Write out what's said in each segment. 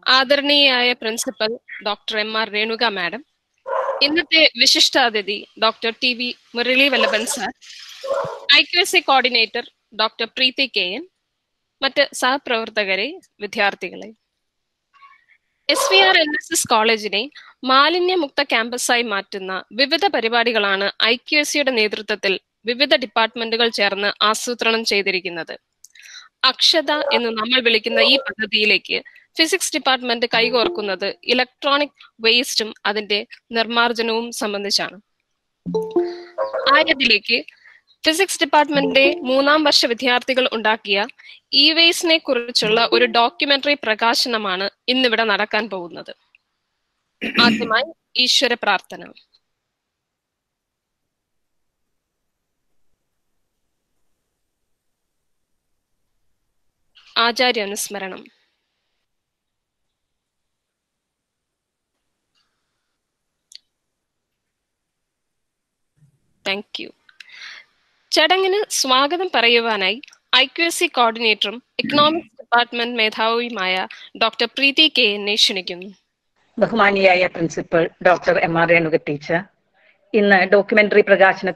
ആദരണീയായ principal doctor M R Renuka madam ഇന്നത്തെ വിശിഷ്ടാതിഥി doctor T V Murali Vallabhan sir I Q S C coordinator doctor Preethi K N മറ്റ് സഹപ്രവർത്തകരെ വിദ്യാർത്ഥികളെ S V R N S S കോളേജിനെ മാലിന്യമുക്ത ക്യാമ്പസായി മാറ്റുന്ന വിവിധ പരിപാടികളാണ് ഐ ക്യു എസ് സിയുടെ നേതൃത്വത്തിൽ വിവിധ ഡിപ്പാർട്ട്മെന്റുകൾ ചേർന്ന് ആസൂത്രണം ചെയ്തിരിക്കുന്നത് അക്ഷത എന്ന് നമ്മൾ വിളിക്കുന്ന ഈ പദ്ധതിയിലേക്ക് ഫിസിക്സ് ഡിപ്പാർട്ട്മെന്റ് കൈകോർക്കുന്നത് ഇലക്ട്രോണിക് വേസ്റ്റും അതിന്റെ നിർമ്മാർജ്ജനവും സംബന്ധിച്ചാണ് ആയതിലേക്ക് ഫിസിക്സ് ഡിപ്പാർട്ട്മെന്റിന്റെ മൂന്നാം വർഷ വിദ്യാർത്ഥികൾ ഉണ്ടാക്കിയ ഇ വേസ്റ്റിനെ കുറിച്ചുള്ള ഒരു ഡോക്യുമെന്ററി പ്രകാശനമാണ് ഇന്നിവിടെ നടക്കാൻ പോകുന്നത് ആദ്യമായി ഈശ്വര പ്രാർത്ഥന ആചാര്യാനുസ്മരണം താങ്ക് യു ചടങ്ങിന് സ്വാഗതം പറയുവാനായി ഐ ക്യു എസ് സി കോർഡിനേറ്ററും എക്കണോമിക്സ് ഡിപ്പാർട്ട്മെന്റ് മേധാവിയുമായ ഡോക്ടർ പ്രീതി കെ എന്നെ ക്ഷണിക്കുന്നു ബഹുമാനിയായ principal doctor M R Renuka teacher ഇന്ന് ഡോക്യുമെന്ററി പ്രകാശനമായ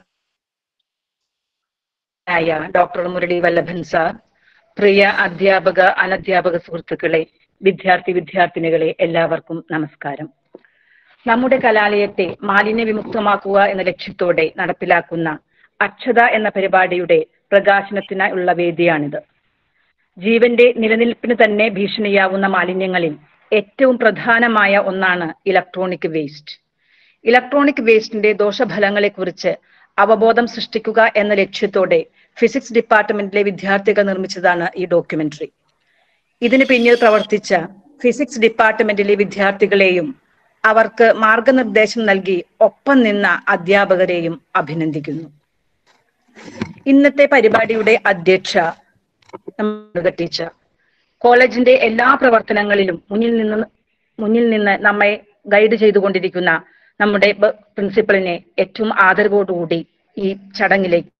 ഡോക്ടർ മുരളി വല്ലഭൻ സാർ പ്രിയ അധ്യാപക അനധ്യാപക സുഹൃത്തുക്കളെ വിദ്യാർത്ഥി വിദ്യാർത്ഥിനികളെ എല്ലാവർക്കും നമസ്കാരം നമ്മുടെ കലാലയത്തെ മാലിന്യ വിമുക്തമാക്കുക എന്ന ലക്ഷ്യത്തോടെ നടപ്പിലാക്കുന്ന അക്ഷത എന്ന പരിപാടിയുടെ പ്രകാശനത്തിനുള്ള വേദിയാണിത് ജീവന്റെ നിലനിൽപ്പിന് തന്നെ ഭീഷണിയാവുന്ന മാലിന്യങ്ങളിൽ ഏറ്റവും പ്രധാനമായ ഒന്നാണ് ഇലക്ട്രോണിക് വേസ്റ്റ് ഇലക്ട്രോണിക് വേസ്റ്റിന്റെ ദോഷഫലങ്ങളെക്കുറിച്ച് അവബോധം സൃഷ്ടിക്കുക എന്ന ലക്ഷ്യത്തോടെ ഫിസിക്സ് ഡിപ്പാർട്ട്മെന്റിലെ വിദ്യാർത്ഥികൾ നിർമ്മിച്ചതാണ് ഈ ഡോക്യുമെന്ററി ഇതിന് പിന്നിൽ പ്രവർത്തിച്ച ഫിസിക്സ് ഡിപ്പാർട്ട്മെന്റിലെ വിദ്യാർത്ഥികളെയും അവർക്ക് മാർഗനിർദ്ദേശം നൽകി ഒപ്പം നിന്ന അധ്യാപകരെയും അഭിനന്ദിക്കുന്നു ഇന്നത്തെ പരിപാടിയുടെ അധ്യക്ഷ ടീച്ചർ കോളേജിന്റെ എല്ലാ പ്രവർത്തനങ്ങളിലും മുന്നിൽ നിന്ന് മുന്നിൽ നിന്ന് നമ്മെ ഗൈഡ് ചെയ്തുകൊണ്ടിരിക്കുന്ന നമ്മുടെ പ്രിൻസിപ്പലിനെ ഏറ്റവും ആദരവോടുകൂടി ഈ ചടങ്ങിലേക്ക്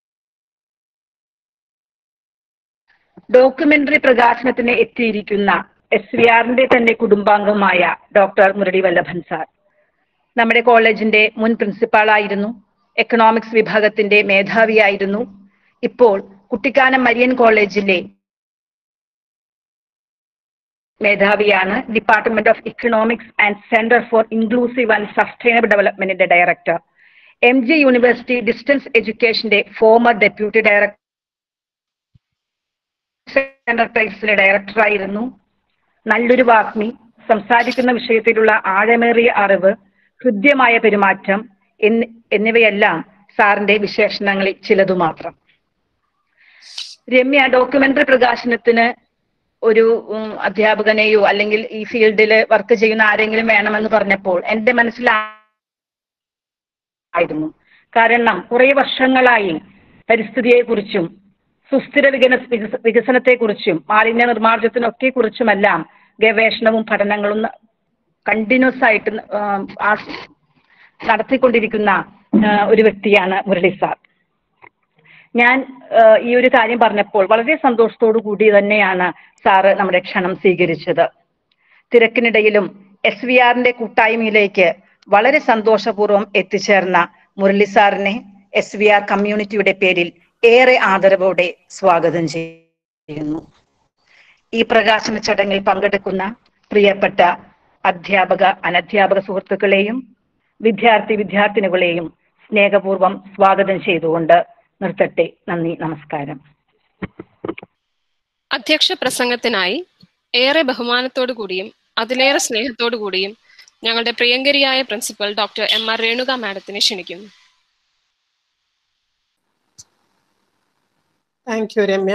ഡോക്യുമെന്ററി പ്രകാശനത്തിന് എത്തിയിരിക്കുന്ന എസ് വി ആറിന്റെ തന്നെ കുടുംബാംഗമായ ഡോക്ടർ മുരളി വല്ലഭൻ സാർ നമ്മുടെ കോളേജിന്റെ മുൻ പ്രിൻസിപ്പാളായിരുന്നു എക്കണോമിക്സ് വിഭാഗത്തിന്റെ മേധാവിയായിരുന്നു ഇപ്പോൾ കുട്ടിക്കാനം മരിയൻ കോളേജിലെ മേധാവിയാണ് department of economics and centre for inclusive and sustainable ഡെവലപ്മെന്റിന്റെ director M G university distance എഡ്യൂക്കേഷന്റെ ഫോമർ ഡെപ്യൂട്ടി ഡയറക്ടർ എന്റർപ്രൈസിലെ ഡയറക്ടറായിരുന്നു നല്ലൊരു വാഗ്മി സംസാരിക്കുന്ന വിഷയത്തിലുള്ള ആഴമേറിയ അറിവ് ഹൃദ്യമായ പെരുമാറ്റം എന്നിവയെല്ലാം സാറിന്റെ വിശേഷണങ്ങളിൽ ചിലതു മാത്രം രമ്യ ഡോക്യുമെന്ററി പ്രകാശനത്തിന് ഒരു അധ്യാപകനെയോ അല്ലെങ്കിൽ ഈ ഫീൽഡിൽ വർക്ക് ചെയ്യുന്ന ആരെങ്കിലും വേണമെന്ന് പറഞ്ഞപ്പോൾ എന്റെ മനസ്സിലായിരുന്നു കാരണം കുറെ വർഷങ്ങളായി പരിസ്ഥിതിയെക്കുറിച്ചും സുസ്ഥിര വികന വികസനത്തെക്കുറിച്ചും മാലിന്യ നിർമ്മാർജ്ജത്തിനൊക്കെ കുറിച്ചുമെല്ലാം ഗവേഷണവും പഠനങ്ങളും കണ്ടിന്യൂസ് ആയിട്ട് നടത്തിക്കൊണ്ടിരിക്കുന്ന ഒരു വ്യക്തിയാണ് മുരളി സാർ ഞാൻ ഈ ഒരു കാര്യം പറഞ്ഞപ്പോൾ വളരെ സന്തോഷത്തോടു കൂടി തന്നെയാണ് സാറ് നമ്മുടെ ക്ഷണം സ്വീകരിച്ചത് തിരക്കിനിടയിലും എസ് വി ആറിന്റെ കൂട്ടായ്മയിലേക്ക് വളരെ സന്തോഷപൂർവ്വം എത്തിച്ചേർന്ന മുരളി സാറിനെ എസ് വി ആർ കമ്മ്യൂണിറ്റിയുടെ പേരിൽ ഏറെ ആദരവോടെ സ്വാഗതം ചെയ്യുന്നു ഈ പ്രകാശന ചടങ്ങിൽ പങ്കെടുക്കുന്ന പ്രിയപ്പെട്ട അധ്യാപക അനധ്യാപക സുഹൃത്തുക്കളെയും വിദ്യാർത്ഥി വിദ്യാർത്ഥിനികളെയും സ്നേഹപൂർവ്വം സ്വാഗതം ചെയ്തുകൊണ്ട് നിർത്തട്ടെ നന്ദി നമസ്കാരം അധ്യക്ഷ പ്രസംഗത്തിനായി ഏറെ ബഹുമാനത്തോടു കൂടിയും അതിലേറെ സ്നേഹത്തോടു കൂടിയും ഞങ്ങളുടെ പ്രിയങ്കരിയായ principal doctor M R Renuka മാഡത്തിനെ ക്ഷണിക്കുന്നു താങ്ക് യു രമ്യ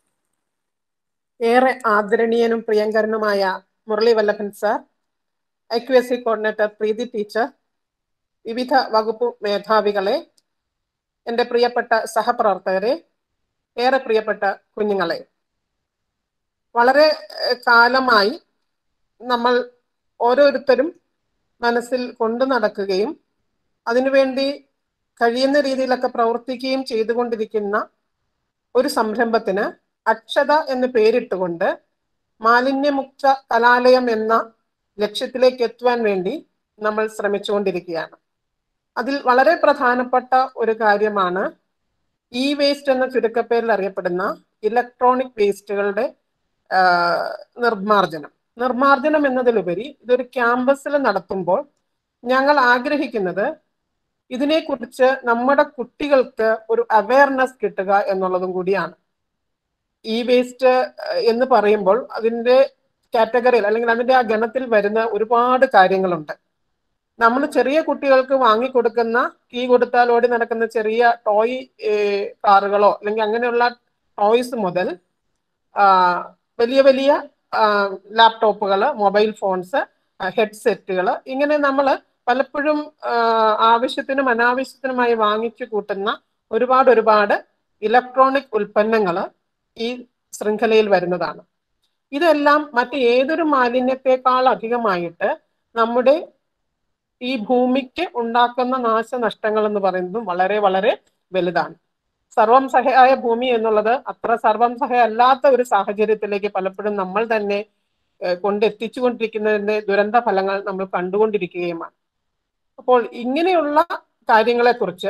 ഏറെ ആദരണീയനും പ്രിയങ്കരനുമായ Murali Vallabhan sir I Q S C coordinator Preethi teacher വിവിധ വകുപ്പ് മേധാവികളെ എൻ്റെ പ്രിയപ്പെട്ട സഹപ്രവർത്തകരെ ഏറെ പ്രിയപ്പെട്ട കുഞ്ഞുങ്ങളെ വളരെ കാലമായി നമ്മൾ ഓരോരുത്തരും മനസ്സിൽ കൊണ്ടു നടക്കുകയും അതിനുവേണ്ടി കഴിയുന്ന രീതിയിലൊക്കെ പ്രവർത്തിക്കുകയും ചെയ്തുകൊണ്ടിരിക്കുന്ന ഒരു സംരംഭത്തിന് അക്ഷത എന്ന് പേരിട്ടുകൊണ്ട് മാലിന്യമുക്ത കലാലയം എന്ന ലക്ഷ്യത്തിലേക്ക് എത്തുവാൻ വേണ്ടി നമ്മൾ ശ്രമിച്ചുകൊണ്ടിരിക്കുകയാണ് അതിൽ വളരെ പ്രധാനപ്പെട്ട ഒരു കാര്യമാണ് ഇ വേസ്റ്റ് എന്ന ചുരുക്കപ്പേരിൽ അറിയപ്പെടുന്ന ഇലക്ട്രോണിക് വേസ്റ്റുകളുടെ നിർമ്മാർജ്ജനം നിർമ്മാർജ്ജനം എന്നതിലുപരി ഇതൊരു ക്യാമ്പസിൽ നടത്തുമ്പോൾ ഞങ്ങൾ ആഗ്രഹിക്കുന്നത് ഇതിനെക്കുറിച്ച് നമ്മുടെ കുട്ടികൾക്ക് ഒരു അവയർനെസ് കിട്ടുക എന്നുള്ളതും കൂടിയാണ് ഇ വേസ്റ്റ് എന്ന് പറയുമ്പോൾ അതിന്റെ കാറ്റഗറിയിൽ അല്ലെങ്കിൽ അതിന്റെ ആ ഗണത്തിൽ വരുന്ന ഒരുപാട് കാര്യങ്ങളുണ്ട് നമ്മൾ ചെറിയ കുട്ടികൾക്ക് വാങ്ങിക്കൊടുക്കുന്ന കീ കൊടുത്താൽ ഓടി നടക്കുന്ന ചെറിയ ടോയ് കാറുകളോ അല്ലെങ്കിൽ അങ്ങനെയുള്ള ടോയ്സ് മുതൽ വലിയ വലിയ ലാപ്ടോപ്പുകൾ മൊബൈൽ ഫോൺസ് ഹെഡ്സെറ്റുകൾ ഇങ്ങനെ നമ്മൾ പലപ്പോഴും ആവശ്യത്തിനും അനാവശ്യത്തിനുമായി വാങ്ങിച്ചു കൂട്ടുന്ന ഒരുപാട് ഒരുപാട് ഇലക്ട്രോണിക് ഉൽപ്പന്നങ്ങൾ ഈ ശൃംഖലയിൽ വരുന്നതാണ് ഇതെല്ലാം മറ്റ് ഏതൊരു മാലിന്യത്തെക്കാൾ അധികമായിട്ട് നമ്മുടെ ഈ ഭൂമിക്ക് ഉണ്ടാക്കുന്ന നാശനഷ്ടങ്ങൾ എന്ന് പറയുന്നതും വളരെ വളരെ വലുതാണ് സർവം സഹയായ ഭൂമി എന്നുള്ളത് അത്ര സർവം സഹയ അല്ലാത്ത ഒരു സാഹചര്യത്തിലേക്ക് പലപ്പോഴും നമ്മൾ തന്നെ കൊണ്ടെത്തിച്ചുകൊണ്ടിരിക്കുന്നതിന്റെ ദുരന്ത ഫലങ്ങൾ നമ്മൾ കണ്ടുകൊണ്ടിരിക്കുകയുമാണ് അപ്പോൾ ഇങ്ങനെയുള്ള കാര്യങ്ങളെക്കുറിച്ച്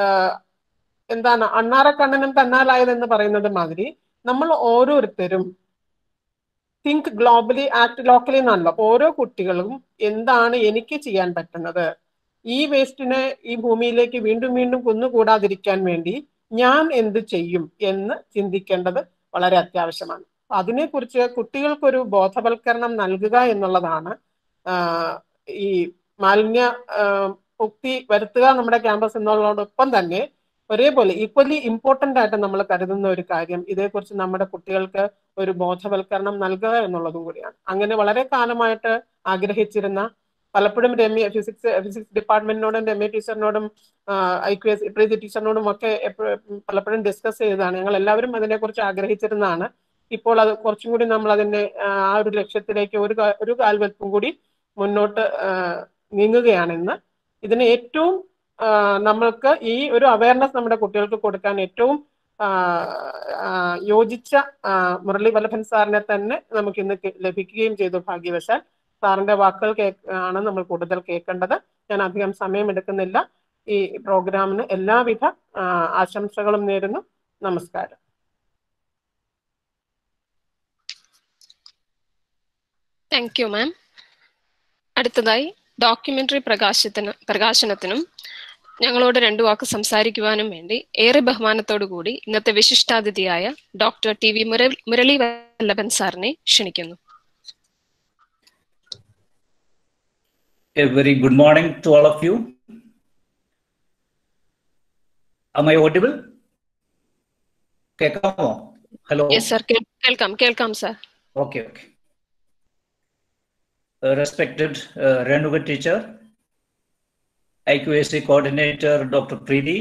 എന്താണ് അണ്ണാറക്കണ്ണനും തന്നാലായതെന്ന് പറയുന്നത് മാതിരി നമ്മൾ ഓരോരുത്തരും തിങ്ക് ഗ്ലോബലി ആക്ട് ലോക്കലി എന്നാണല്ലോ അപ്പൊ ഓരോ കുട്ടികളും എന്താണ് എനിക്ക് ചെയ്യാൻ പറ്റുന്നത് ഈ വേസ്റ്റിനെ ഈ ഭൂമിയിലേക്ക് വീണ്ടും വീണ്ടും കുന്നുകൂടാതിരിക്കാൻ വേണ്ടി ഞാൻ എന്ത് ചെയ്യും എന്ന് ചിന്തിക്കേണ്ടത് വളരെ അത്യാവശ്യമാണ് അതിനെക്കുറിച്ച് കുട്ടികൾക്കൊരു ബോധവൽക്കരണം നൽകുക എന്നുള്ളതാണ് ഈ മാലിന്യ മുക്തി വരുത്തുക നമ്മുടെ ക്യാമ്പസ് എന്നുള്ളതോടൊപ്പം തന്നെ ഒരേപോലെ ഈക്വലി ഇമ്പോർട്ടന്റ് ആയിട്ട് നമ്മൾ കരുതുന്ന ഒരു കാര്യം ഇതേക്കുറിച്ച് നമ്മുടെ കുട്ടികൾക്ക് ഒരു ബോധവൽക്കരണം നൽകുക എന്നുള്ളതും കൂടിയാണ് അങ്ങനെ വളരെ കാലമായിട്ട് ആഗ്രഹിച്ചിരുന്ന പലപ്പോഴും രമ്യ ഫിസിക്സ് ഫിസിക്സ് ഡിപ്പാർട്ട്മെന്റിനോടും രമ്യ ടീച്ചറിനോടും ഐ ക്യു എസ് പ്രീതി ടീച്ചറിനോടും ഒക്കെ പലപ്പോഴും ഡിസ്കസ് ചെയ്തതാണ് ഞങ്ങൾ എല്ലാവരും അതിനെക്കുറിച്ച് ആഗ്രഹിച്ചിരുന്നതാണ് ഇപ്പോൾ അത് കുറച്ചും കൂടി നമ്മൾ അതിന്റെ ആ ഒരു ലക്ഷ്യത്തിലേക്ക് ഒരു ഒരു കാൽവെപ്പും കൂടി മുന്നോട്ട് നീങ്ങുകയാണ് ഇന്ന് ഇതിന് ഏറ്റവും നമ്മൾക്ക് ഈ ഒരു അവയർനെസ് നമ്മുടെ കുട്ടികൾക്ക് കൊടുക്കാൻ ഏറ്റവും യോജിച്ച മുരളി വല്ലഭൻ സാറിനെ തന്നെ നമുക്ക് ഇന്ന് ലഭിക്കുകയും ചെയ്തു ഭാഗ്യവശാൽ സാറിന്റെ വാക്കുകൾ ആണ് നമ്മൾ കൂടുതൽ കേൾക്കേണ്ടത് ഞാൻ അധികം സമയം എടുക്കുന്നില്ല ഈ പ്രോഗ്രാമിന് എല്ലാവിധ ആശംസകളും നേരുന്നു നമസ്കാരം താങ്ക് യു മാം അടുത്തതായി ഡോക്യുമെന്ററി പ്രകാശത്തിന് പ്രകാശനത്തിനും ഞങ്ങളോട് രണ്ടു വാക്ക് സംസാരിക്കുവാനും വേണ്ടി ഏറെ ബഹുമാനത്തോടു കൂടി ഇന്നത്തെ വിശിഷ്ടാതിഥിയായ doctor T V Murali Vallabhan സാറിനെ ക്ഷണിക്കുന്നു A very good morning to all of you. Am I audible? കേൾക്കാമോ ഹലോ യെസ് സർ കേൾക്കാം കേൾക്കാം sir Okay, okay. Uh, respected uh, Renuga teacher, IQAC coordinator Dr. Preeti,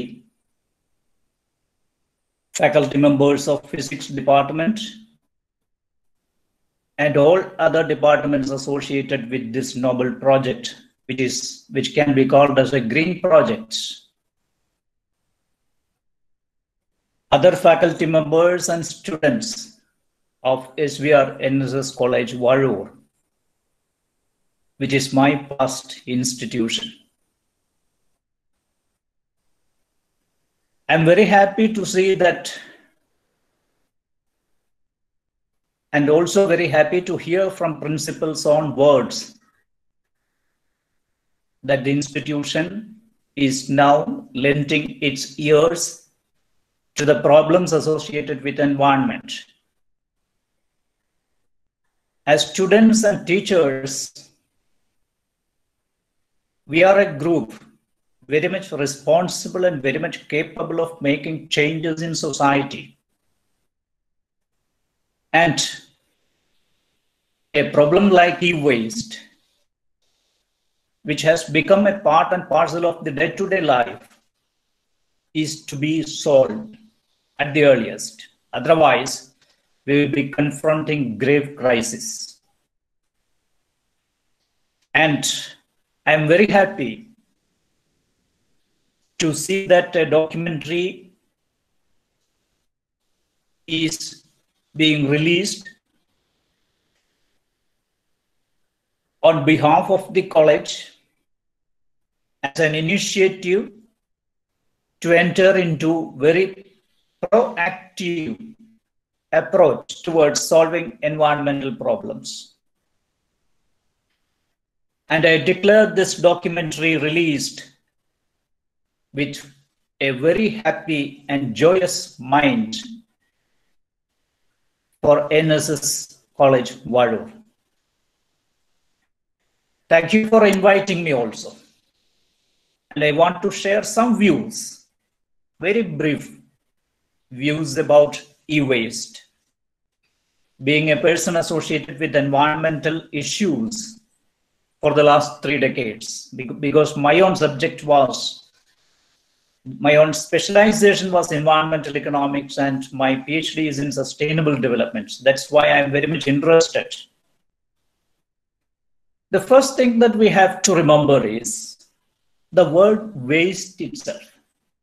faculty members of physics department, and all other departments associated with this noble project, which is which can be called as a green project. Other faculty members and students of SVR NSS College Warur, which is my past institution. I'm very happy to see that and also very happy to hear from principal's own words that the institution is now lending its ears to the problems associated with environment. As students and teachers, we are a group very much responsible and very much capable of making changes in society. And a problem like e-waste, which has become a part and parcel of the day-to-day life, is to be solved at the earliest. Otherwise, we will be confronting grave crisis. And I'm very happy to see that a documentary is being released on behalf of the college as an initiative to enter into very proactive approach towards solving environmental problems. And I declare this documentary released with a very happy and joyous mind for NSS College Vallur. Thank you for inviting me also. And I want to share some views, very brief views about e-waste. Being a person associated with environmental issues for the last three decades, because my own subject was my own specialization was environmental economics and my phd is in sustainable development that's why i'm very much interested the first thing that we have to remember is the word waste itself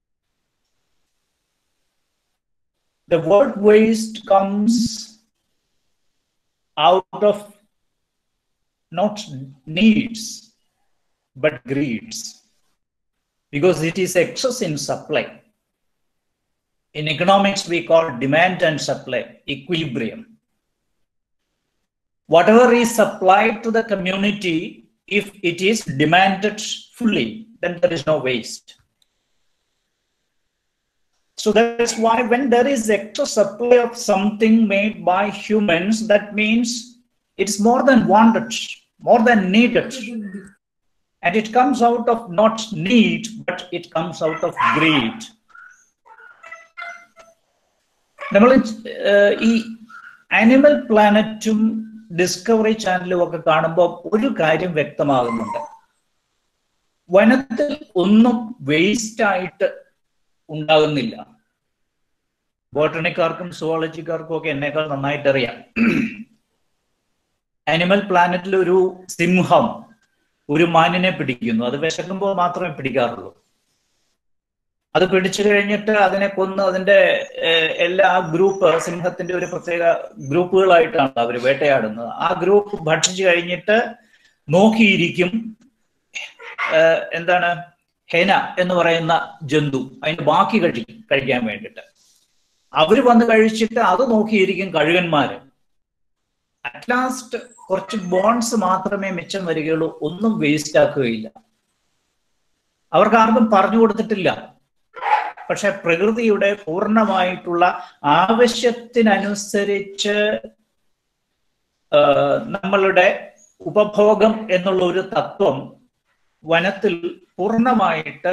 the word waste comes out of not needs but greeds because it is excess in supply. In economics, we call demand and supply equilibrium. Whatever is supplied to the community, if it is demanded fully, then there is no waste. So that's why when there is excess supply of something made by humans, that means it's more than wanted, more than needed and it comes out of not need but it comes out of greed നമ്മൾ ഈ animal പ്ലാനറ്റും discovery ചാനലും ഒക്കെ കാണുമ്പോൾ ഒരു കാര്യം വ്യക്തമാകുന്നുണ്ട് വനത്തിൽ ഒന്നും waste ആയിട്ട് ഉണ്ടാകുന്നില്ല ബോട്ടണിക്കാർക്കും സുവോളജിക്കാർക്കും ഒക്കെ എന്നേക്കാൾ നന്നായിട്ട് അറിയാം ആനിമൽ പ്ലാനറ്റിൽ ഒരു സിംഹം ഒരു മാനിനെ പിടിക്കുന്നു അത് വിശക്കുമ്പോൾ മാത്രമേ പിടിക്കാറുള്ളൂ അത് പിടിച്ചു കഴിഞ്ഞിട്ട് അതിനെ കൊന്ന് അതിന്റെ എല്ലാ ഗ്രൂപ്പ് സിംഹത്തിന്റെ ഒരു പ്രത്യേക ഗ്രൂപ്പുകളായിട്ടാണ് അവർ വേട്ടയാടുന്നത് ആ ഗ്രൂപ്പ് ഭക്ഷിച്ചു കഴിഞ്ഞിട്ട് നോക്കിയിരിക്കും എന്താണ് ഹെന എന്ന് പറയുന്ന ജന്തു അതിന് ബാക്കി കഴി കഴിക്കാൻ വേണ്ടിയിട്ട് അവര് വന്ന് കഴിച്ചിട്ട് അത് നോക്കിയിരിക്കും കഴുകന്മാര് അറ്റ്ലാസ്റ്റ് കുറച്ച് ബോൺസ് മാത്രമേ മിച്ചം വരികയുള്ളൂ ഒന്നും വേസ്റ്റ് ആക്കുകയില്ല അവർക്ക് ആർക്കും പറഞ്ഞു കൊടുത്തിട്ടില്ല പക്ഷെ പ്രകൃതിയുടെ പൂർണ്ണമായിട്ടുള്ള ആവശ്യത്തിനനുസരിച്ച് നമ്മളുടെ ഉപഭോഗം എന്നുള്ള ഒരു തത്വം വനത്തിൽ പൂർണ്ണമായിട്ട്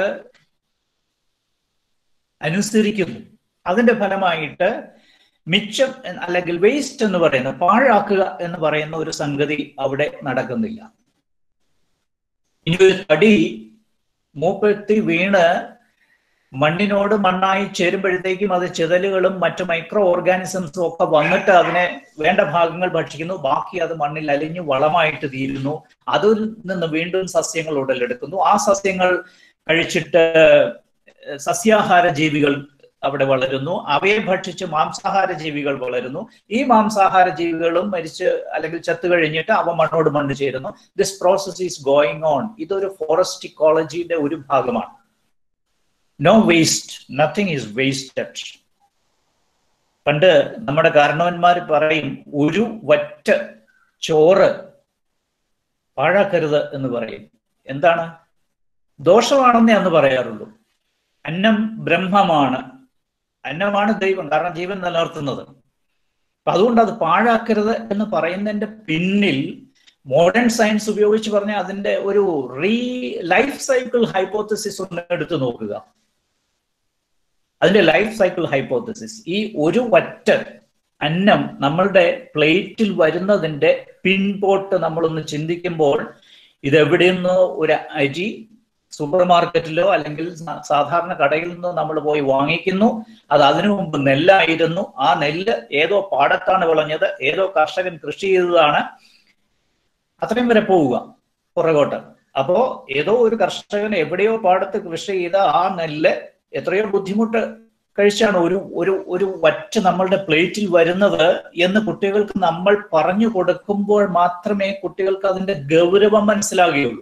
അനുസരിക്കുന്നു അതിന്റെ ഫലമായിട്ട് മിച്ചം അല്ലെങ്കിൽ വേസ്റ്റ് എന്ന് പറയുന്ന പാഴാക്കുക എന്ന് പറയുന്ന ഒരു സംഗതി അവിടെ നടക്കുന്നില്ല ഇനി ഒരു തടി മൂപ്പെത്തി വീണ് മണ്ണിനോട് മണ്ണായി ചേരുമ്പോഴത്തേക്കും അത് ചിതലുകളും മറ്റു മൈക്രോ ഓർഗാനിസംസും ഒക്കെ വന്നിട്ട് അതിനെ വേണ്ട ഭാഗങ്ങൾ ഭക്ഷിക്കുന്നു ബാക്കി അത് മണ്ണിൽ അലിഞ്ഞു വളമായിട്ട് തീരുന്നു അതിൽ നിന്ന് വീണ്ടും സസ്യങ്ങൾ ഉടലെടുക്കുന്നു ആ സസ്യങ്ങൾ കഴിച്ചിട്ട് സസ്യാഹാര ജീവികൾ അവിടെ വളരുന്നു അവയെ ഭക്ഷിച്ച് മാംസാഹാര ജീവികൾ വളരുന്നു ഈ മാംസാഹാര ജീവികളും മരിച്ച് അല്ലെങ്കിൽ ചത്തു കഴിഞ്ഞിട്ട് അവ മണ്ണോട് മണ്ണ് ചേരുന്നു this process is going on ഇതൊരു ഫോറസ്റ്റ് ഇക്കോളജിയുടെ ഒരു ഭാഗമാണ് no waste nothing is wasted പണ്ട് നമ്മുടെ കാരണവന്മാർ പറയും ഒരു വറ്റ ചോറ് പാഴാക്കരുത് എന്ന് പറയും എന്താണ് ദോഷമാണെന്നേ അന്ന് പറയാറുള്ളൂ അന്നം ബ്രഹ്മമാണ് അന്നമാണ് ദൈവം കാരണം ജീവൻ നിലനിർത്തുന്നത് അപ്പൊ അതുകൊണ്ട് അത് പാഴാക്കരുത് എന്ന് പറയുന്നതിന്റെ പിന്നിൽ മോഡേൺ സയൻസ് ഉപയോഗിച്ച് പറഞ്ഞ അതിന്റെ ഒരു റീ ലൈഫ് സൈക്കിൾ ഹൈപ്പോത്തസിസ് ഒന്ന് എടുത്തു നോക്കുക അതിന്റെ ലൈഫ് സൈക്കിൾ ഹൈപ്പോത്തസിസ് ഈ ഒരു വറ്റ അന്നം നമ്മളുടെ പ്ലേറ്റിൽ വരുന്നതിന്റെ പിൻപോട്ട് നമ്മളൊന്ന് ചിന്തിക്കുമ്പോൾ ഇതെവിടെ നിന്നോ ഒരു അരി സൂപ്പർ മാർക്കറ്റിലോ അല്ലെങ്കിൽ സാധാരണ കടയിൽ നിന്നോ നമ്മൾ പോയി വാങ്ങിക്കുന്നു അത് അതിനു മുമ്പ് നെല്ലായിരുന്നു ആ നെല്ല് ഏതോ പാടത്താണ് വിളഞ്ഞത് ഏതോ കർഷകൻ കൃഷി ചെയ്തതാണ് അത്രയും വരെ പോവുക പുറകോട്ട് അപ്പോ ഏതോ ഒരു കർഷകൻ എവിടെയോ പാടത്ത് കൃഷി ചെയ്ത ആ നെല്ല് എത്രയോ ബുദ്ധിമുട്ട് കഴിച്ചാണ് ഒരു ഒരു ഒരു വറ്റ് നമ്മളുടെ പ്ലേറ്റിൽ വരുന്നത് എന്ന് കുട്ടികൾക്ക് നമ്മൾ പറഞ്ഞു കൊടുക്കുമ്പോൾ മാത്രമേ കുട്ടികൾക്ക് അതിന്റെ ഗൗരവം മനസ്സിലാകുകയുള്ളൂ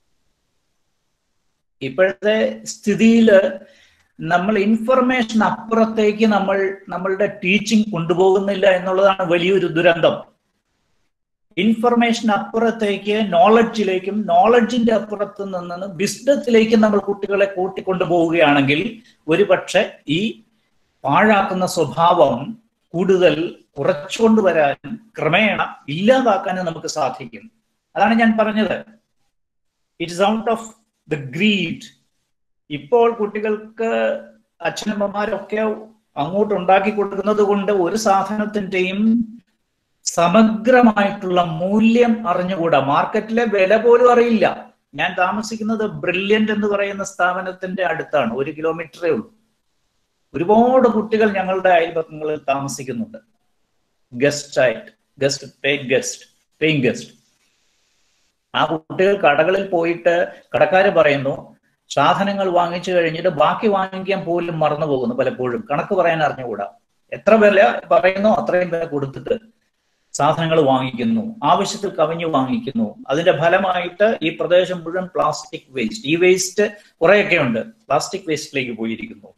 ഇപ്പോഴത്തെ സ്ഥിതിയിൽ നമ്മൾ ഇൻഫർമേഷൻ അപ്പുറത്തേക്ക് നമ്മൾ നമ്മളുടെ ടീച്ചിങ് കൊണ്ടുപോകുന്നില്ല എന്നുള്ളതാണ് വലിയൊരു ദുരന്തം ഇൻഫർമേഷൻ അപ്പുറത്തേക്ക് നോളജിലേക്കും നോളജിന്റെ അപ്പുറത്ത് നിന്ന് വിസ്ഡത്തിലേക്കും നമ്മൾ കുട്ടികളെ കൂട്ടിക്കൊണ്ടു പോവുകയാണെങ്കിൽ ഒരുപക്ഷെ ഈ പാഴാക്കുന്ന സ്വഭാവം കൂടുതൽ കുറച്ചുകൊണ്ടുവരാനും ക്രമേണ ഇല്ലാതാക്കാനും നമുക്ക് സാധിക്കും അതാണ് ഞാൻ പറഞ്ഞത് it's out of the greed ഇപ്പോൾ കുട്ടികൾക്ക് അച്ഛനമ്മമാരൊക്കെ അങ്ങോട്ട് ഉണ്ടാക്കി കൊടുക്കുന്നത് കൊണ്ട് ഒരു സാധനത്തിന്റെയും സമഗ്രമായിട്ടുള്ള മൂല്യം അറിഞ്ഞുകൂടാ മാർക്കറ്റിലെ വില പോലും അറിയില്ല ഞാൻ താമസിക്കുന്നത് ബ്രില്യന്റ് എന്ന് പറയുന്ന സ്ഥാപനത്തിന്റെ അടുത്താണ് ഒരു കിലോമീറ്ററേ ഉള്ളൂ ഒരുപാട് കുട്ടികൾ ഞങ്ങളുടെ അയൽപക്കങ്ങളിൽ താമസിക്കുന്നുണ്ട് ഗസ്റ്റ് ആയിട്ട് guest paying guest paying guest ആ കുട്ടികൾ കടകളിൽ പോയിട്ട് കടക്കാര് പറയുന്നു സാധനങ്ങൾ വാങ്ങിച്ചു കഴിഞ്ഞിട്ട് ബാക്കി വാങ്ങിക്കാൻ പോലും മറന്നു പോകുന്നു പലപ്പോഴും കണക്ക് പറയാൻ അറിഞ്ഞുകൂടാ എത്ര വില പറയുന്നു അത്രയും വില കൊടുത്തിട്ട് സാധനങ്ങൾ വാങ്ങിക്കുന്നു ആവശ്യത്തിൽ കവിഞ്ഞു വാങ്ങിക്കുന്നു അതിന്റെ ഫലമായിട്ട് ഈ പ്രദേശം മുഴുവൻ പ്ലാസ്റ്റിക് വേസ്റ്റ് ഈ വേസ്റ്റ് കുറെയൊക്കെ ഉണ്ട് പ്ലാസ്റ്റിക് വേസ്റ്റിലേക്ക് പോയിരിക്കുന്നു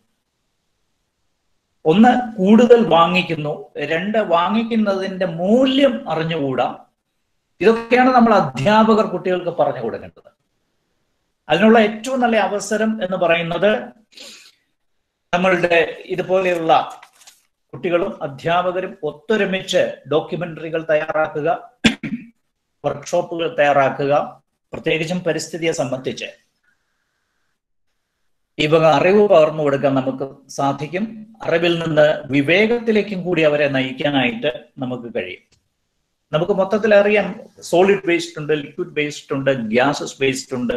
ഒന്ന് കൂടുതൽ വാങ്ങിക്കുന്നു രണ്ട് വാങ്ങിക്കുന്നതിന്റെ മൂല്യം അറിഞ്ഞുകൂടാ ഇതൊക്കെയാണ് നമ്മൾ അധ്യാപകർ കുട്ടികൾക്ക് പറഞ്ഞു കൊടുക്കേണ്ടത് അതിനുള്ള ഏറ്റവും നല്ല അവസരം എന്ന് പറയുന്നത് നമ്മളുടെ ഇതുപോലെയുള്ള കുട്ടികളും അധ്യാപകരും ഒത്തൊരുമിച്ച് ഡോക്യുമെന്ററികൾ തയ്യാറാക്കുക വർക്ക്ഷോപ്പുകൾ തയ്യാറാക്കുക പ്രത്യേകിച്ചും പരിസ്ഥിതിയെ സംബന്ധിച്ച് ഈ വക അറിവ് പകർന്നു കൊടുക്കാൻ നമുക്ക് സാധിക്കും അറിവിൽ നിന്ന് വിവേകത്തിലേക്കും കൂടി അവരെ നയിക്കാനായിട്ട് നമുക്ക് കഴിയും നമുക്ക് മൊത്തത്തിൽ അറിയാം സോളിഡ് വേസ്റ്റ് ഉണ്ട് ലിക്വിഡ് വേസ്റ്റ് ഉണ്ട് ഗ്യാസസ് വേസ്റ്റ് ഉണ്ട്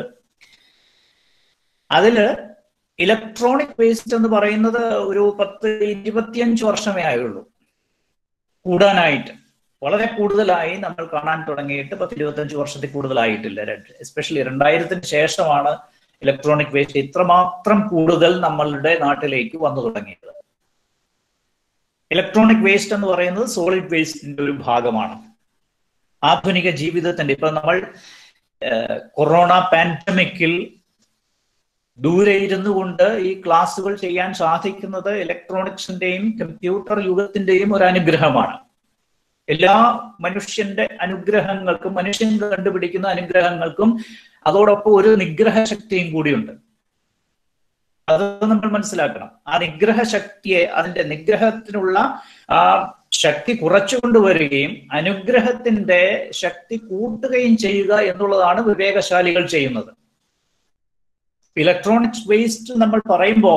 അതില് ഇലക്ട്രോണിക് വേസ്റ്റ് എന്ന് പറയുന്നത് ഒരു പത്ത് ഇരുപത്തിയഞ്ച് വർഷമേ ആയുള്ളൂ കൂടാനായിട്ട് വളരെ കൂടുതലായി നമ്മൾ കാണാൻ തുടങ്ങിയിട്ട് പത്ത് ഇരുപത്തഞ്ച് വർഷത്തിൽ കൂടുതലായിട്ടില്ല എസ്പെഷ്യലി രണ്ടായിരത്തിന് ശേഷമാണ് ഇലക്ട്രോണിക് വേസ്റ്റ് ഇത്രമാത്രം കൂടുതൽ നമ്മളുടെ നാട്ടിലേക്ക് വന്നു തുടങ്ങിയത് ഇലക്ട്രോണിക് വേസ്റ്റ് എന്ന് പറയുന്നത് സോളിഡ് വേസ്റ്റിന്റെ ഒരു ഭാഗമാണ് ആധുനിക ജീവിതത്തിന്റെ ഇപ്പൊ നമ്മൾ കൊറോണ പാൻഡമിക്കിൽ ദൂരെ ഇരുന്നു കൊണ്ട് ഈ ക്ലാസ്സുകൾ ചെയ്യാൻ സാധിക്കുന്നത് ഇലക്ട്രോണിക്സിന്റെയും കമ്പ്യൂട്ടർ യുഗത്തിന്റെയും ഒരു അനുഗ്രഹമാണ് എല്ലാ മനുഷ്യന്റെ അനുഗ്രഹങ്ങൾക്കും മനുഷ്യൻ കണ്ടുപിടിക്കുന്ന അനുഗ്രഹങ്ങൾക്കും അതോടൊപ്പം ഒരു നിഗ്രഹ ശക്തിയും കൂടിയുണ്ട് അത് നമ്മൾ മനസ്സിലാക്കണം ആ നിഗ്രഹ ശക്തിയെ അതിന്റെ നിഗ്രഹത്തിനുള്ള ആ ശക്തി കുറച്ചു കൊണ്ടുവരികയും അനുഗ്രഹത്തിന്റെ ശക്തി കൂട്ടുകയും ചെയ്യുക എന്നുള്ളതാണ് വിവേകശാലികൾ ചെയ്യുന്നത് ഇലക്ട്രോണിക്സ് വേസ്റ്റ് നമ്മൾ പറയുമ്പോൾ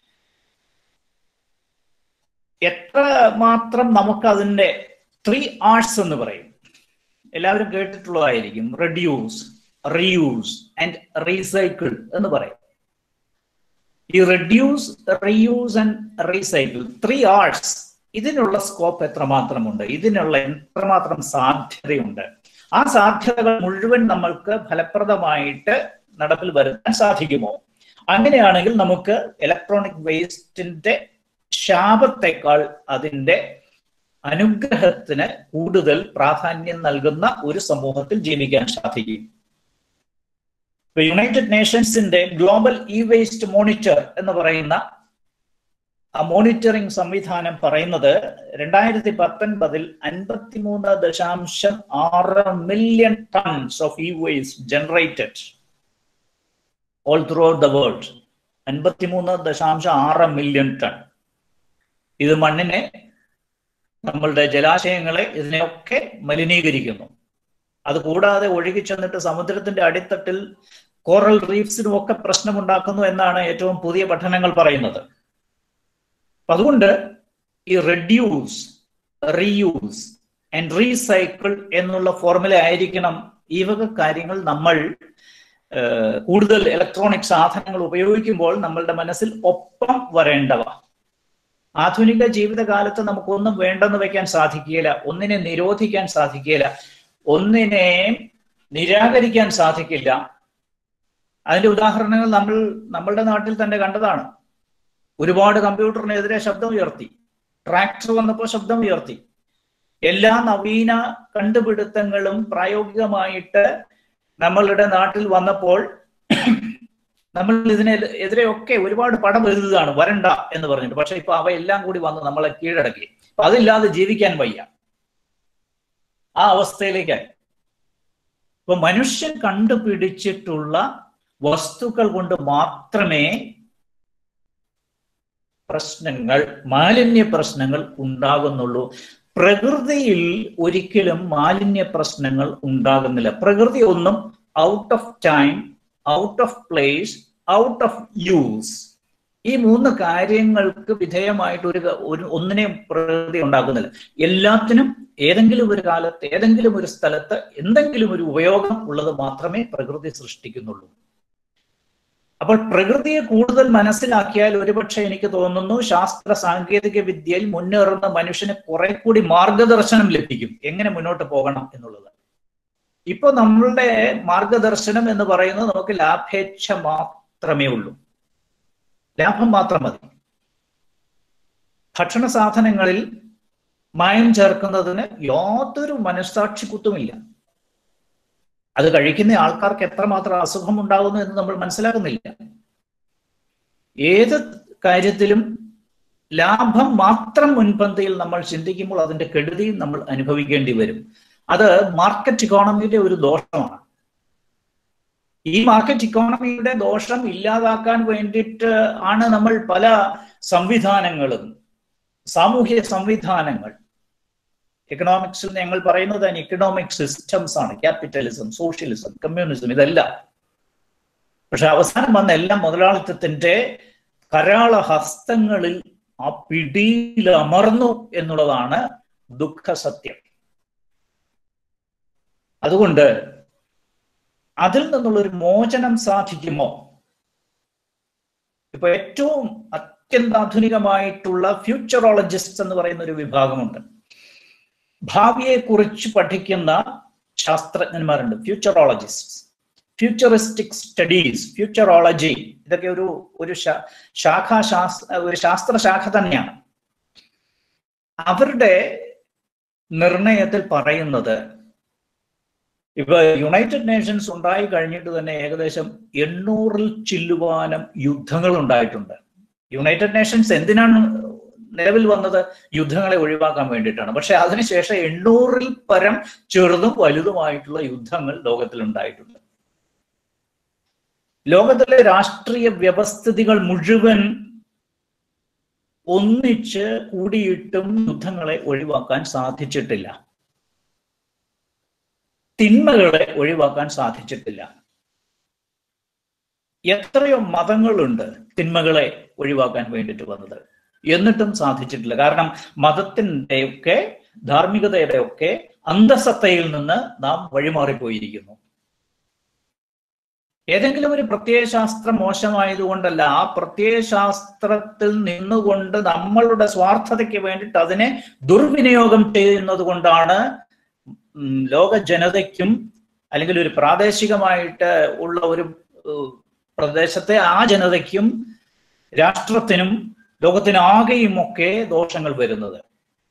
എത്ര മാത്രം നമുക്ക് അതിന്റെ ത്രീ ആർട്സ് എന്ന് പറയും എല്ലാവരും കേട്ടിട്ടുള്ളതായിരിക്കും റെഡ്യൂസ് റീയൂസ് ആൻഡ് റീസൈക്കിൾ എന്ന് പറയും ഈ reduce reuse and recycle three R's ഇതിനുള്ള സ്കോപ്പ് എത്രമാത്രമുണ്ട് ഇതിനുള്ള എത്രമാത്രം സാധ്യതയുണ്ട് ആ സാധ്യതകൾ മുഴുവൻ നമ്മൾക്ക് ഫലപ്രദമായിട്ട് നടപ്പിൽ വരുത്താൻ സാധിക്കുമോ അങ്ങനെയാണെങ്കിൽ നമുക്ക് ഇലക്ട്രോണിക് വേസ്റ്റിന്റെ ശാപത്തെക്കാൾ അതിന്റെ അനുഗ്രഹത്തിന് കൂടുതൽ പ്രാധാന്യം നൽകുന്ന ഒരു സമൂഹത്തിൽ ജീവിക്കാൻ സാധിക്കും യുണൈറ്റഡ് നേഷൻസിന്റെ ഗ്ലോബൽ ഇ വേസ്റ്റ് മോണിറ്റർ എന്ന് പറയുന്ന ആ മോണിറ്ററിംഗ് സംവിധാനം പറയുന്നത് രണ്ടായിരത്തി പത്തൊൻപതിൽ അൻപത്തിമൂന്ന് ദശാംശം ആറ് million tons of e waste generated all throughout the world അൻപത്തിമൂന്ന് ദശാംശം ആറ് മില്യൺ ടൺ ഇത് മണ്ണിനെ നമ്മളുടെ ജലാശയങ്ങളെ ഇതിനെയൊക്കെ മലിനീകരിക്കുന്നു അത് കൂടാതെ ഒഴുകി ചെന്നിട്ട് സമുദ്രത്തിന്റെ അടിത്തട്ടിൽ കോറൽ റീഫ്സിനും ഒക്കെ പ്രശ്നമുണ്ടാക്കുന്നു എന്നാണ് ഏറ്റവും പുതിയ പഠനങ്ങൾ പറയുന്നത് അതുകൊണ്ട് ഈ റെഡ്യൂസ് റീയൂസ് ആൻഡ് റീസൈക്കിൾ എന്നുള്ള ഫോർമുല ആയിരിക്കണം ഈ വക കാര്യങ്ങൾ നമ്മൾ കൂടുതൽ ഇലക്ട്രോണിക് സാധനങ്ങൾ ഉപയോഗിക്കുമ്പോൾ നമ്മളുടെ മനസ്സിൽ ഒപ്പം വരേണ്ടവ ആധുനിക ജീവിതകാലത്ത് നമുക്കൊന്നും വേണ്ടെന്ന് വെക്കാൻ സാധിക്കുകയില്ല ഒന്നിനെ നിരോധിക്കാൻ സാധിക്കുകയില്ല ഒന്നിനെ നിരാകരിക്കാൻ സാധിക്കില്ല അതിന്റെ ഉദാഹരണങ്ങൾ നമ്മൾ നമ്മളുടെ നാട്ടിൽ തന്നെ കണ്ടതാണ് ഒരുപാട് കമ്പ്യൂട്ടറിനെതിരെ ശബ്ദം ഉയർത്തി ട്രാക്ടർ വന്നപ്പോൾ ശബ്ദം ഉയർത്തി എല്ലാ നവീന കണ്ടുപിടുത്തങ്ങളും പ്രായോഗികമായിട്ട് നമ്മളുടെ നാട്ടിൽ വന്നപ്പോൾ നമ്മൾ ഇതിനെ എതിരെയൊക്കെ ഒരുപാട് പടം എഴുതുകയാണ് വരണ്ട എന്ന് പറഞ്ഞിട്ട് പക്ഷെ ഇപ്പൊ അവയെല്ലാം കൂടി വന്ന് നമ്മളെ കീഴടക്കി അപ്പൊ അതില്ലാതെ ജീവിക്കാൻ വയ്യ ആ അവസ്ഥയിലേക്കായി ഇപ്പൊ മനുഷ്യൻ കണ്ടുപിടിച്ചിട്ടുള്ള വസ്തുക്കൾ കൊണ്ട് മാത്രമേ പ്രശ്നങ്ങൾ മാലിന്യ പ്രശ്നങ്ങൾ ഉണ്ടാകുന്നുള്ളൂ പ്രകൃതിയിൽ ഒരിക്കലും മാലിന്യ പ്രശ്നങ്ങൾ ഉണ്ടാകുന്നില്ല പ്രകൃതി ഒന്നും out of time out of place out of use ഈ മൂന്ന് കാര്യങ്ങൾക്ക് വിധേയമായിട്ട് ഒരു ഒരു ഒന്നിനെയും പ്രകൃതി ഉണ്ടാക്കുന്നില്ല എല്ലാത്തിനും ഏതെങ്കിലും ഒരു കാലത്ത് ഏതെങ്കിലും ഒരു സ്ഥലത്ത് എന്തെങ്കിലും ഒരു ഉപയോഗം ഉള്ളത് മാത്രമേ പ്രകൃതി സൃഷ്ടിക്കുന്നുള്ളൂ അപ്പോൾ പ്രകൃതിയെ കൂടുതൽ മനസ്സിലാക്കിയാൽ ഒരുപക്ഷെ എനിക്ക് തോന്നുന്നു ശാസ്ത്ര സാങ്കേതിക വിദ്യയിൽ മുന്നേറുന്ന മനുഷ്യന് കുറെ കൂടി മാർഗദർശനം ലഭിക്കും എങ്ങനെ മുന്നോട്ട് പോകണം എന്നുള്ളത് ഇപ്പൊ നമ്മളുടെ മാർഗദർശനം എന്ന് പറയുന്നത് നമുക്ക് ലാഭേച്ഛ മാത്രമേ ഉള്ളൂ ലാഭം മാത്രം മതി ഭക്ഷണ സാധനങ്ങളിൽ മായം ചേർക്കുന്നതിന് യാതൊരു മനസ്സാക്ഷി കുത്തുമില്ല അത് കഴിക്കുന്ന ആൾക്കാർക്ക് എത്രമാത്രം അസുഖം ഉണ്ടാകുന്നു എന്ന് നമ്മൾ മനസ്സിലാക്കുന്നില്ല ഏത് കാര്യത്തിലും ലാഭം മാത്രം മുൻപന്തിയിൽ നമ്മൾ ചിന്തിക്കുമ്പോൾ അതിന്റെ കെടുതി നമ്മൾ അനുഭവിക്കേണ്ടി വരും അത് മാർക്കറ്റ് ഇക്കോണമിയുടെ ഒരു ദോഷമാണ് ഈ മാർക്കറ്റ് ഇക്കോണമിയുടെ ദോഷം ഇല്ലാതാക്കാൻ വേണ്ടിയിട്ട് ആണ് നമ്മൾ പല സംവിധാനങ്ങളും സാമൂഹ്യ സംവിധാനങ്ങൾ എക്കണോമിക്സിൽ ഞങ്ങൾ പറയുന്നത് തന്നെ ഇക്കണോമിക് സിസ്റ്റംസ് ആണ് ക്യാപിറ്റലിസം സോഷ്യലിസം കമ്മ്യൂണിസം ഇതെല്ലാം പക്ഷെ അവസാനം വന്ന എല്ലാം മുതലാളിത്തത്തിന്റെ കരാള ഹസ്തങ്ങളിൽ ആ പിടിയിൽ അമർന്നു എന്നുള്ളതാണ് ദുഃഖസത്യം അതുകൊണ്ട് അതിൽ നിന്നുള്ള ഒരു മോചനം സാധിക്കുമോ ഇപ്പൊ ഏറ്റവും അത്യന്താധുനികമായിട്ടുള്ള ഫ്യൂച്ചറോളജിസ്റ്റ് എന്ന് പറയുന്ന ഒരു വിഭാഗമുണ്ട് ഭാവിയെ കുറിച്ച് പഠിക്കുന്ന ശാസ്ത്രജ്ഞന്മാരുണ്ട് ഫ്യൂച്ചറോളജിസ്റ്റ് ഫ്യൂച്ചറിസ്റ്റിക് സ്റ്റഡീസ് ഫ്യൂച്ചറോളജി ഇതൊക്കെ ഒരു ഒരു ശാഖാ ശാസ്ത്ര ഒരു ശാസ്ത്ര ശാഖ തന്നെയാണ് അവരുടെ നിർണയത്തിൽ പറയുന്നത് ഇപ്പൊ യുണൈറ്റഡ് നേഷൻസ് ഉണ്ടായി കഴിഞ്ഞിട്ട് തന്നെ ഏകദേശം എണ്ണൂറിൽ ചില്ലുവാനം യുദ്ധങ്ങൾ ഉണ്ടായിട്ടുണ്ട് യുണൈറ്റഡ് നേഷൻസ് എന്തിനാണ് നിലവിൽ വന്നത് യുദ്ധങ്ങളെ ഒഴിവാക്കാൻ വേണ്ടിയിട്ടാണ് പക്ഷെ അതിനുശേഷം എണ്ണൂറിൽ പരം ചെറുതും വലുതുമായിട്ടുള്ള യുദ്ധങ്ങൾ ലോകത്തിൽ ഉണ്ടായിട്ടുണ്ട് ലോകത്തിലെ രാഷ്ട്രീയ വ്യവസ്ഥിതികൾ മുഴുവൻ ഒന്നിച്ച് കൂടിയിട്ടും യുദ്ധങ്ങളെ ഒഴിവാക്കാൻ സാധിച്ചിട്ടില്ല തിന്മകളെ ഒഴിവാക്കാൻ സാധിച്ചിട്ടില്ല എത്രയോ മതങ്ങളുണ്ട് തിന്മകളെ ഒഴിവാക്കാൻ വേണ്ടിയിട്ട് വന്നത് എന്നിട്ടും സാധിച്ചിട്ടില്ല കാരണം മതത്തിൻ്റെയൊക്കെ ധാർമ്മികതയുടെയൊക്കെ അന്തസത്തയിൽ നിന്ന് നാം വഴിമാറിപ്പോയിരിക്കുന്നു ഏതെങ്കിലും ഒരു പ്രത്യയശാസ്ത്രം മോശമായതുകൊണ്ടല്ല ആ പ്രത്യയശാസ്ത്രത്തിൽ നിന്നുകൊണ്ട് നമ്മളുടെ സ്വാർത്ഥതയ്ക്ക് വേണ്ടിയിട്ട് അതിനെ ദുർവിനിയോഗം ചെയ്യുന്നത് കൊണ്ടാണ് ലോക ജനതയ്ക്കും അല്ലെങ്കിൽ ഒരു പ്രാദേശികമായിട്ട് ഉള്ള ഒരു പ്രദേശത്തെ ആ ജനതയ്ക്കും രാഷ്ട്രത്തിനും ലോകത്തിനാകെയും ഒക്കെ ദോഷങ്ങൾ വരുന്നത്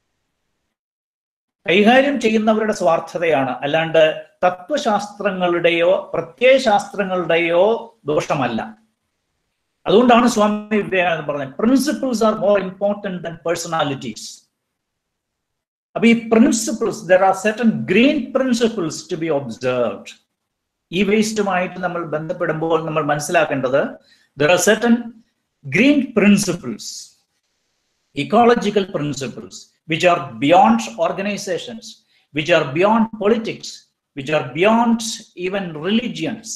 കൈകാര്യം ചെയ്യുന്നവരുടെ സ്വാർത്ഥതയാണ് അല്ലാണ്ട് തത്വശാസ്ത്രങ്ങളുടെയോ പ്രത്യയശാസ്ത്രങ്ങളുടെയോ ദോഷമല്ല അതുകൊണ്ടാണ് സ്വാമി വിവേകാനന്ദ പറഞ്ഞത് principles are more important than personalities അപ്പൊ ഈ principles there are certain green principles to be observed ഈ വേസ്റ്റുമായിട്ട് നമ്മൾ ബന്ധപ്പെടുമ്പോൾ നമ്മൾ മനസ്സിലാക്കേണ്ടത് there are certain green principles ecological principles which are beyond organizations which are beyond politics which are beyond even religions.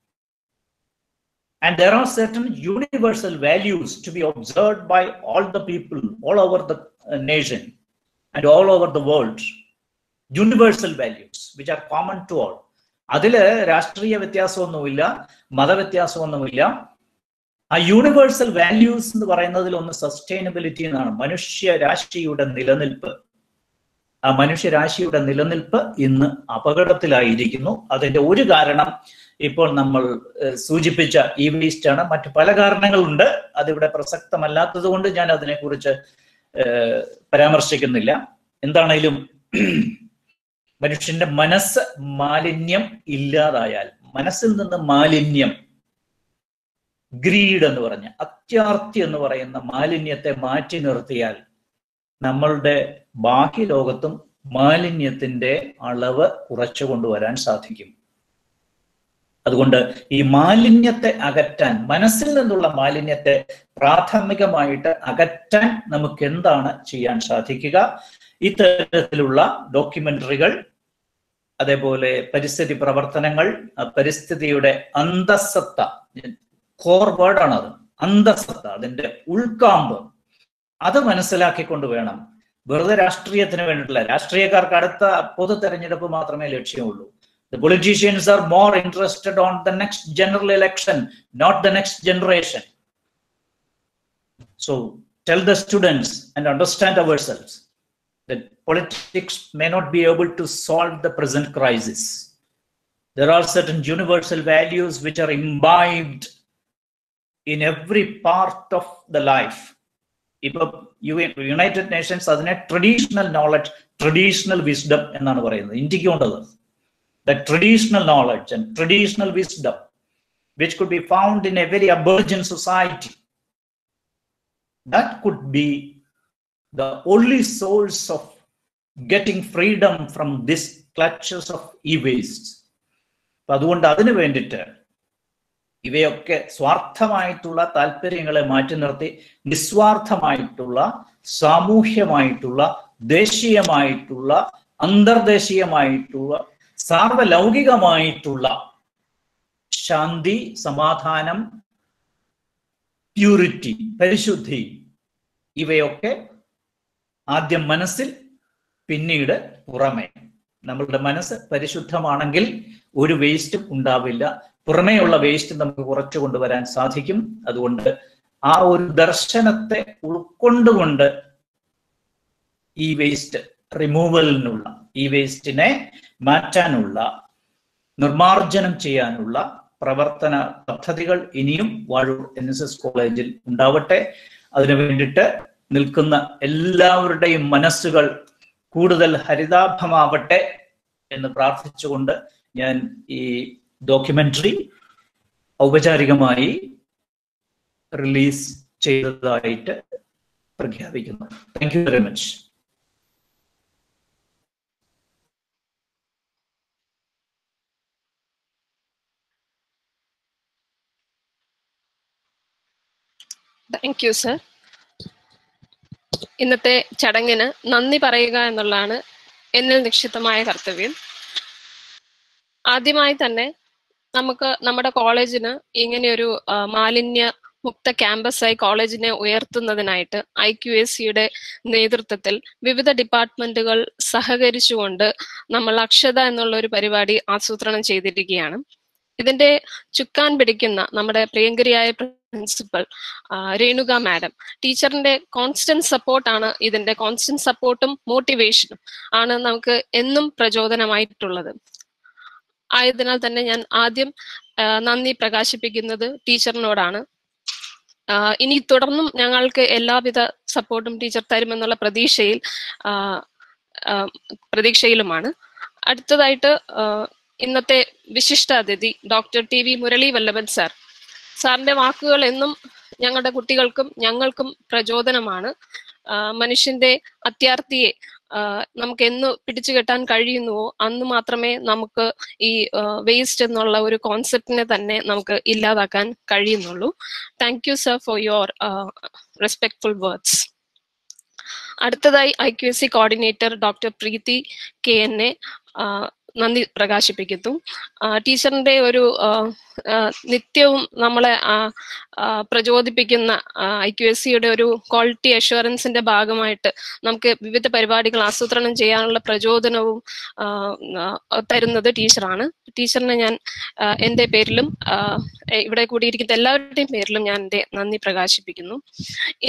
And there are certain universal values to be observed by all the people all over the uh, nation and all over the world. Universal values which are common to all. അതില് രാഷ്ട്രീയ വ്യത്യാസമൊന്നുമില്ല മതവ്യത്യാസമൊന്നുമില്ല ആ universal values എന്ന് പറയുന്നതിൽ ഒന്ന് sustainability എന്നാണ് മനുഷ്യ രാഷ്ട്രീയുടെ നിലനിൽപ്പ് ആ മനുഷ്യരാശിയുടെ നിലനിൽപ്പ് ഇന്ന് അപകടത്തിലായിരിക്കുന്നു അതിന്റെ ഒരു കാരണം ഇപ്പോൾ നമ്മൾ ഏഹ്, സൂചിപ്പിച്ച ഈ വേസ്റ്റ് ആണ് മറ്റു പല കാരണങ്ങളുണ്ട് അതിവിടെ പ്രസക്തമല്ലാത്തത് കൊണ്ട് ഞാൻ അതിനെക്കുറിച്ച് ഏഹ്, പരാമർശിക്കുന്നില്ല എന്താണേലും മനുഷ്യന്റെ മനസ്സ് മാലിന്യം ഇല്ലാതായാൽ മനസ്സിൽ നിന്ന് മാലിന്യം ഗ്രീഡ് എന്ന് പറഞ്ഞ അത്യാർത്തി എന്ന് പറയുന്ന മാലിന്യത്തെ മാറ്റി നിർത്തിയാൽ നമ്മളുടെ ബാഹ്യ ലോകത്തും മാലിന്യത്തിന്റെ അളവ് കുറച്ചു കൊണ്ടുവരാൻ സാധിക്കും അതുകൊണ്ട് ഈ മാലിന്യത്തെ അകറ്റാൻ മനസ്സിൽ നിന്നുള്ള മാലിന്യത്തെ പ്രാഥമികമായിട്ട് അകറ്റാൻ നമുക്ക് എന്താണ് ചെയ്യാൻ സാധിക്കുക ഇത്തരത്തിലുള്ള ഡോക്യുമെന്ററികൾ അതേപോലെ പരിസ്ഥിതി പ്രവർത്തനങ്ങൾ ആ പരിസ്ഥിതിയുടെ അന്തസത്ത കോർ വേർഡാണ് അത് അന്തസത്ത അതിന്റെ ഉൾക്കാമ്പ് അത് മനസ്സിലാക്കിക്കൊണ്ട് വേണം വെറുതെ രാഷ്ട്രീയത്തിന് വേണ്ടിയിട്ടില്ല രാഷ്ട്രീയക്കാർക്ക് അടുത്ത പൊതു തെരഞ്ഞെടുപ്പ് മാത്രമേ ലക്ഷ്യമുള്ളൂ The politicians are more interested on the next general election, not the next generation. So tell the students and understand ourselves that politics may not be able to solve the present crisis. There are certain universal values which are imbibed in every part of the life. ഇപ്പൊ united nations അതിനെ traditional knowledge traditional wisdom എന്നാണ് പറയുന്നത് ഇന്ത്യക്ക് കൊണ്ടത് the traditional knowledge and traditional wisdom which could be found in a very aborigin society that could be the only source of getting freedom from this clutches of e-waste അപ്പൊ അതുകൊണ്ട് അതിനു വേണ്ടിയിട്ട് ഇവയൊക്കെ സ്വാർത്ഥമായിട്ടുള്ള താല്പര്യങ്ങളെ മാറ്റി നിർത്തി നിസ്വാർത്ഥമായിട്ടുള്ള സാമൂഹ്യമായിട്ടുള്ള ദേശീയമായിട്ടുള്ള അന്തർദേശീയമായിട്ടുള്ള സാർവലൗകികമായിട്ടുള്ള ശാന്തി സമാധാനം പ്യൂരിറ്റി പരിശുദ്ധി ഇവയൊക്കെ ആദ്യം മനസ്സിൽ പിന്നീട് പുറമെ നമ്മളുടെ മനസ്സ് പരിശുദ്ധമാണെങ്കിൽ ഒരു വേസ്റ്റും ഉണ്ടാവില്ല പുറമേയുള്ള വേസ്റ്റ് നമുക്ക് കുറച്ചു കൊണ്ടുവരാൻ സാധിക്കും അതുകൊണ്ട് ആ ഒരു ദർശനത്തെ ഉൾക്കൊണ്ടുകൊണ്ട് ഈ വേസ്റ്റ് റിമൂവലിനുള്ള ഈ വേസ്റ്റിനെ മാറ്റാനുള്ള നിർമാർജനം ചെയ്യാനുള്ള പ്രവർത്തന പദ്ധതികൾ ഇനിയും വാഴൂർ എൻ എസ് എസ് കോളേജിൽ ഉണ്ടാവട്ടെ അതിനു വേണ്ടിയിട്ട് നിൽക്കുന്ന എല്ലാവരുടെയും മനസ്സുകൾ കൂടുതൽ ഹരിതാഭമാവട്ടെ എന്ന് പ്രാർത്ഥിച്ചുകൊണ്ട് ഞാൻ ഈ ഡോക്യുമെന്ററി ഔപചാരികമായി റിലീസ് ചെയ്തതായിട്ട് പ്രഖ്യാപിക്കുന്നു thank you very much thank you sir ഇന്നത്തെ ചടങ്ങിന് നന്ദി പറയുക എന്നുള്ളതാണ് എന്നിൽ നിക്ഷിപ്തമായ കർത്തവ്യം ആദ്യമായി തന്നെ നമുക്ക് നമ്മുടെ കോളേജിന് ഇങ്ങനെയൊരു ആ, മാലിന്യ മുക്ത ക്യാമ്പസായി കോളേജിനെ ഉയർത്തുന്നതിനായിട്ട് ഐ ക്യു എസ് സിയുടെ നേതൃത്വത്തിൽ വിവിധ ഡിപ്പാർട്ട്മെന്റുകൾ സഹകരിച്ചുകൊണ്ട് നമ്മൾ അക്ഷത എന്നുള്ള ഒരു പരിപാടി ആസൂത്രണം ചെയ്തിരിക്കുകയാണ് ഇതിന്റെ ചുക്കാൻ പിടിക്കുന്ന നമ്മുടെ പ്രിയങ്കരിയായ പ്രിൻസിപ്പൽ രേണുക മാഡം ടീച്ചറിന്റെ കോൺസ്റ്റന്റ് സപ്പോർട്ടാണ് ഇതിന്റെ കോൺസ്റ്റന്റ് സപ്പോർട്ടും മോട്ടിവേഷനും ആണ് നമുക്ക് എന്നും പ്രചോദനമായിട്ടുള്ളത് ആയതിനാൽ തന്നെ ഞാൻ ആദ്യം ആ, നന്ദി പ്രകാശിപ്പിക്കുന്നത് ടീച്ചറിനോടാണ് ആ, ഇനി തുടർന്നും ഞങ്ങൾക്ക് എല്ലാവിധ സപ്പോർട്ടും ടീച്ചർ തരുമെന്നുള്ള പ്രതീക്ഷയിൽ ആ, ആ, പ്രതീക്ഷയിലുമാണ് അടുത്തതായിട്ട് ആ, ഇന്നത്തെ വിശിഷ്ട അതിഥി doctor T V Murali Vallabhan sir സാറിന്റെ വാക്കുകൾ എന്നും ഞങ്ങളുടെ കുട്ടികൾക്കും ഞങ്ങൾക്കും പ്രചോദനമാണ് ആ, മനുഷ്യന്റെ അത്യാർത്തിയെ ആ, നമുക്ക് എന്ന് പിടിച്ചു കെട്ടാൻ കഴിയുന്നുവോ അന്ന് മാത്രമേ നമുക്ക് ഈ വേസ്റ്റ് എന്നുള്ള ഒരു കോൺസെപ്റ്റിനെ തന്നെ നമുക്ക് ഇല്ലാതാക്കാൻ കഴിയുന്നുള്ളൂ thank you sir for your respectful words അടുത്തതായി I Q S C coordinator doctor Preethi K N A നന്ദി പ്രകാശിപ്പിക്കുന്നു ആ, ടീച്ചറിന്റെ ഒരു ആ, ആ, നിത്യവും നമ്മളെ ആ, ആ, പ്രചോദിപ്പിക്കുന്ന ഐ ക്യു എസ് സിയുടെ ഒരു ക്വാളിറ്റി അഷുറൻസിന്റെ ഭാഗമായിട്ട് നമുക്ക് വിവിധ പരിപാടികൾ ആസൂത്രണം ചെയ്യാനുള്ള പ്രചോദനവും ആ, ആ, തരുന്നത് ടീച്ചറാണ് ടീച്ചറിനെ ഞാൻ ആ, എന്റെ പേരിലും ആ, ഇവിടെ കൂടിയിരിക്കുന്ന എല്ലാവരുടെയും പേരിലും ഞാൻ എന്റെ നന്ദി പ്രകാശിപ്പിക്കുന്നു ഇനി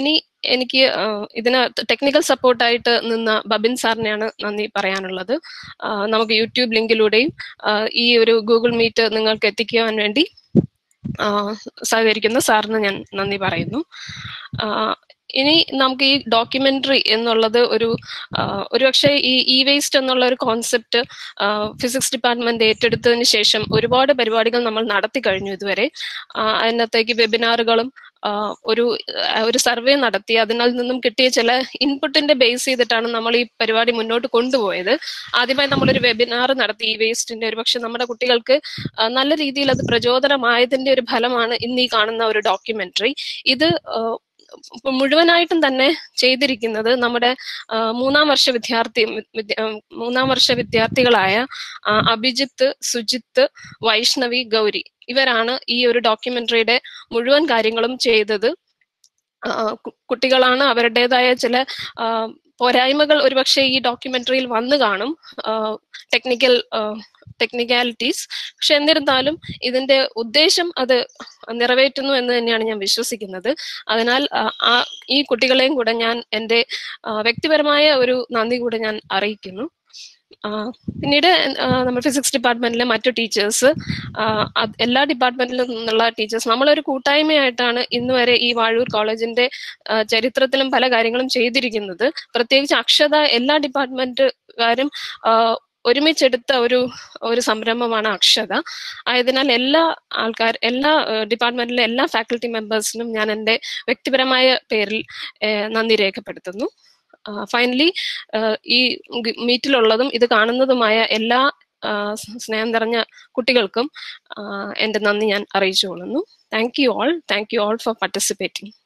എനിക്ക് ആഹ് ഇതിന് ടെക്നിക്കൽ സപ്പോർട്ടായിട്ട് നിന്ന ബബിൻ സാറിനെയാണ് നന്ദി പറയാനുള്ളത് ആഹ് നമുക്ക് യൂട്യൂബ് ലിങ്കിലൂടെയും ആഹ് ഈ ഒരു ഗൂഗിൾ മീറ്റ് നിങ്ങൾക്ക് എത്തിക്കുവാൻ വേണ്ടി ആഹ് സഹകരിക്കുന്ന സാറിന് ഞാൻ നന്ദി പറയുന്നു ആഹ് ഇനി നമുക്ക് ഈ ഡോക്യുമെന്ററി എന്നുള്ളത് ഒരു ആഹ് ഒരുപക്ഷെ ഈ ഇ വേസ്റ്റ് എന്നുള്ള ഒരു കോൺസെപ്റ്റ് ഫിസിക്സ് ഡിപ്പാർട്ട്മെന്റ് ഏറ്റെടുത്തതിന് ശേഷം ഒരുപാട് പരിപാടികൾ നമ്മൾ നടത്തി കഴിഞ്ഞു ഇതുവരെ ആഹ് അതിനകത്തേക്ക് വെബിനാറുകളും ആഹ് ഒരു ആഹ് ഒരു സർവേ നടത്തി അതിൽ നിന്നും കിട്ടിയ ചില ഇൻപുട്ടിന്റെ ബേസ് ചെയ്തിട്ടാണ് നമ്മൾ ഈ പരിപാടി മുന്നോട്ട് കൊണ്ടുപോയത് ആദ്യമായി നമ്മളൊരു വെബിനാർ നടത്തി ഈ വേസ്റ്റിന്റെ ഒരു പക്ഷെ നമ്മുടെ കുട്ടികൾക്ക് ആഹ് നല്ല രീതിയിൽ അത് പ്രചോദനമായതിന്റെ ഒരു ഫലമാണ് ഇന്ന് ഈ കാണുന്ന ഒരു ഡോക്യുമെന്ററി ഇത് ആഹ് ഇപ്പൊ മുഴുവനായിട്ടും തന്നെ ചെയ്തിരിക്കുന്നത് നമ്മുടെ ആഹ് മൂന്നാം വർഷ വിദ്യാർത്ഥി വിദ്യ- ആഹ് മൂന്നാം വർഷ വിദ്യാർത്ഥികളായ ആഹ് അഭിജിത്ത് സുജിത്ത് വൈഷ്ണവി ഗൗരി ഇവരാണ് ഈ ഒരു ഡോക്യുമെന്ററിയുടെ മുഴുവൻ കാര്യങ്ങളും ചെയ്തത് ആഹ് കു- കുട്ടികളാണ് അവരുടേതായ ചില ആഹ് പോരായ്മകൾ ഒരുപക്ഷെ ഈ ഡോക്യുമെന്ററിയിൽ വന്നു കാണും ടെക്നിക്കൽ ടെക്നിക്കാലിറ്റീസ് പക്ഷെ എന്നിരുന്നാലും ഇതിന്റെ ഉദ്ദേശം അത് നിറവേറ്റുന്നു എന്ന് തന്നെയാണ് ഞാൻ വിശ്വസിക്കുന്നത് അതിനാൽ ആ, ആ ഈ കുട്ടികളെയും കൂടെ ഞാൻ എൻ്റെ ആ, വ്യക്തിപരമായ ഒരു നന്ദി കൂടെ ഞാൻ അറിയിക്കുന്നു ആ, പിന്നീട് ആ, നമ്മൾ ഫിസിക്സ് ഡിപ്പാർട്ട്മെന്റിലെ മറ്റു ടീച്ചേഴ്സ് എല്ലാ ഡിപ്പാർട്ട്മെന്റിലും നിന്നുള്ള ടീച്ചേഴ്സ് നമ്മളൊരു കൂട്ടായ്മയായിട്ടാണ് ഇന്ന് വരെ ഈ വാഴൂർ കോളേജിന്റെ ആ, ചരിത്രത്തിലും പല കാര്യങ്ങളും ചെയ്തിരിക്കുന്നത് പ്രത്യേകിച്ച് അക്ഷത എല്ലാ ഡിപ്പാർട്ട്മെന്റുകാരും ആ, ഒരുമിച്ചെടുത്ത ഒരു ഒരു സംരംഭമാണ് അക്ഷത ആയതിനാൽ എല്ലാ ആൾക്കാർ എല്ലാ ഡിപ്പാർട്ട്മെന്റിലെ എല്ലാ ഫാക്കൽറ്റി മെമ്പേഴ്സിനും ഞാൻ എൻ്റെ വ്യക്തിപരമായ പേരിൽ ഏഹ്, നന്ദി രേഖപ്പെടുത്തുന്നു ഫൈനലി ഈ ഗ- മീറ്റിലുള്ളതും ഇത് കാണുന്നതുമായ എല്ലാ ആ, സ് സ്നേഹം നിറഞ്ഞ കുട്ടികൾക്കും ആ, എൻ്റെ നന്ദി ഞാൻ അറിയിച്ചു കൊള്ളുന്നു thank you all thank you all for participating